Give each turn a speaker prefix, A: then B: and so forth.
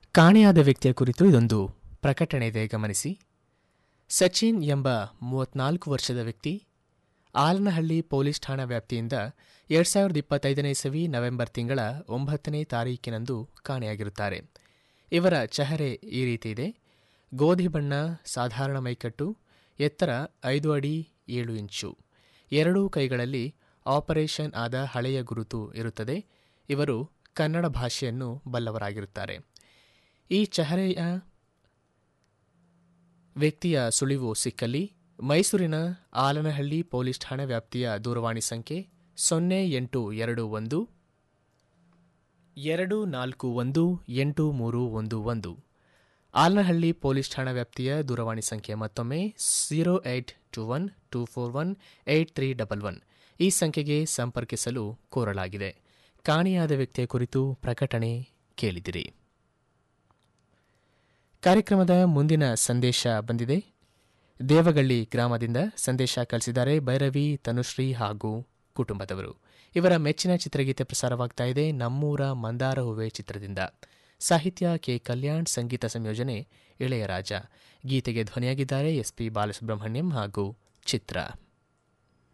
A: ಕಾಣೆಯಾದ ವ್ಯಕ್ತಿಯ ಕುರಿತು ಇದೊಂದು ಪ್ರಕಟಣೆ ಇದೆ ಗಮನಿಸಿ ಸಚಿನ್ ಎಂಬ ಮೂವತ್ನಾಲ್ಕು ವರ್ಷದ ವ್ಯಕ್ತಿ ಆಲನಹಳ್ಳಿ ಪೊಲೀಸ್ ಠಾಣಾ ವ್ಯಾಪ್ತಿಯಿಂದ ಎರಡ್ ಸಾವಿರದ ಇಪ್ಪತ್ತೈದನೇ ಇಸವಿ ನವೆಂಬರ್ ತಿಂಗಳ ಒಂಬತ್ತನೇ ತಾರೀಕಿನಂದು ಕಾಣೆಯಾಗಿರುತ್ತಾರೆ ಇವರ ಚೆಹರೆ ಈ ರೀತಿ ಇದೆ ಗೋಧಿ ಬಣ್ಣ ಸಾಧಾರಣ ಮೈಕಟ್ಟು ಎತ್ತರ ಐದು ಅಡಿ ಏಳು ಇಂಚು ಎರಡೂ ಕೈಗಳಲ್ಲಿ ಆಪರೇಷನ್ ಆದ ಹಳೆಯ ಗುರುತು ಇರುತ್ತದೆ ಇವರು ಕನ್ನಡ ಭಾಷೆಯನ್ನು ಬಲ್ಲವರಾಗಿರುತ್ತಾರೆ ಈ ಚೆಹರೆಯ ವ್ಯಕ್ತಿಯ ಸುಳಿವು ಸಿಕ್ಕಲ್ಲಿ ಮೈಸೂರಿನ ಆಲನಹಳ್ಳಿ ಪೊಲೀಸ್ ಠಾಣಾ ವ್ಯಾಪ್ತಿಯ ದೂರವಾಣಿ ಸಂಖ್ಯೆ ಸೊನ್ನೆ ಎಂಟು ಎರಡು ಒಂದು ಎರಡು ನಾಲ್ಕು ಒಂದು ಎಂಟು ಮೂರು ಒಂದು ಒಂದು ಆಲನಹಳ್ಳಿ ಪೊಲೀಸ್ ಠಾಣಾ ವ್ಯಾಪ್ತಿಯ ದೂರವಾಣಿ ಸಂಖ್ಯೆ ಮತ್ತೊಮ್ಮೆ zero eight two one two four one eight three double one ಈ ಸಂಖ್ಯೆಗೆ ಸಂಪರ್ಕಿಸಲು ಕೋರಲಾಗಿದೆ ಕಾಣೆಯಾದ ವ್ಯಕ್ತಿಯ ಕುರಿತು ಪ್ರಕಟಣೆ ಕೇಳಿದಿರಿ ಕಾರ್ಯಕ್ರಮದ ಮುಂದಿನ ಸಂದೇಶ ಬಂದಿದೆ ದೇವಗಳ್ಳಿ ಗ್ರಾಮದಿಂದ ಸಂದೇಶ ಕಳಿಸಿದ್ದಾರೆ ಭೈರವಿ ತನುಶ್ರೀ ಹಾಗೂ ಕುಟುಂಬದವರು ಇವರ ಮೆಚ್ಚಿನ ಚಿತ್ರಗೀತೆ ಪ್ರಸಾರವಾಗ್ತಾ ಇದೆ ನಮ್ಮೂರ ಮಂದಾರ ಹೂವೆ ಚಿತ್ರದಿಂದ ಸಾಹಿತ್ಯ ಕೆ ಕಲ್ಯಾಣ್ ಸಂಗೀತ ಸಂಯೋಜನೆ ಇಳೆಯರಾಜ ಗೀತೆಗೆ ಧ್ವನಿಯಾಗಿದ್ದಾರೆ ಎಸ್ಪಿ ಬಾಲಸುಬ್ರಹ್ಮಣ್ಯಂ ಹಾಗೂ ಚಿತ್ರ